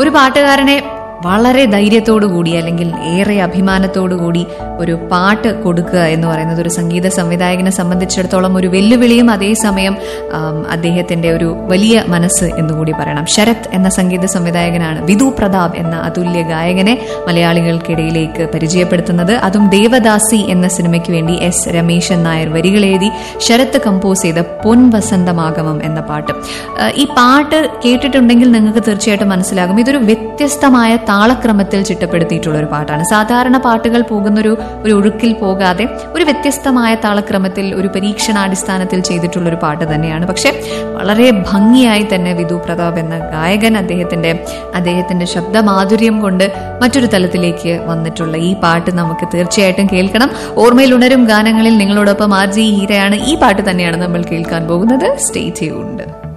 ഒരു പാട്ടുകാരനെ വളരെ ധൈര്യത്തോടു കൂടി അല്ലെങ്കിൽ ഏറെ അഭിമാനത്തോടു കൂടി ഒരു പാട്ട് കൊടുക്കുക എന്ന് പറയുന്നത് ഒരു സംഗീത സംവിധായകനെ സംബന്ധിച്ചിടത്തോളം ഒരു വെല്ലുവിളിയും അതേസമയം ആം, അദ്ദേഹത്തിന്റെ ഒരു വലിയ മനസ്സ് എന്നുകൂടി പറയണം ശരത് എന്ന സംഗീത സംവിധായകനാണ് വിധു പ്രതാപ് എന്ന അതുല്യ ഗായകനെ മലയാളികൾക്കിടയിലേക്ക് പരിചയപ്പെടുത്തുന്നത് അതും ദേവദാസി എന്ന സിനിമയ്ക്ക് വേണ്ടി എസ് രമേശൻ നായർ വരികൾ എഴുതി ശരത്ത് കമ്പോസ് ചെയ്ത പൊൻ വസന്തമാഗമം എന്ന പാട്ട് ആ, ഈ പാട്ട് കേട്ടിട്ടുണ്ടെങ്കിൽ നിങ്ങൾക്ക് തീർച്ചയായിട്ടും മനസ്സിലാകും ഇതൊരു വ്യത്യസ്തമായ താളക്രമത്തിൽ ചിട്ടപ്പെടുത്തിയിട്ടുള്ള ഒരു പാട്ടാണ് സാധാരണ പാട്ടുകൾ പോകുന്നൊരു ഒരു ഒഴുക്കിൽ പോകാതെ ഒരു വ്യത്യസ്തമായ താളക്രമത്തിൽ ഒരു പരീക്ഷണാടിസ്ഥാനത്തിൽ ചെയ്തിട്ടുള്ള ഒരു പാട്ട് തന്നെയാണ് പക്ഷെ വളരെ ഭംഗിയായി തന്നെ വിധു പ്രതാപ് എന്ന ഗായകൻ അദ്ദേഹത്തിന്റെ അദ്ദേഹത്തിന്റെ ശബ്ദമാധുര്യം കൊണ്ട് മറ്റൊരു തലത്തിലേക്ക് വന്നിട്ടുള്ള ഈ പാട്ട് നമുക്ക് തീർച്ചയായിട്ടും കേൾക്കണം ഓർമ്മയിൽ ഉണരും ഗാനങ്ങളിൽ നിങ്ങളോടൊപ്പം ആർ ജി ഹീരയാണ് ഈ പാട്ട് തന്നെയാണ് നമ്മൾ കേൾക്കാൻ പോകുന്നത് സ്റ്റേ ട്യൂൺഡ്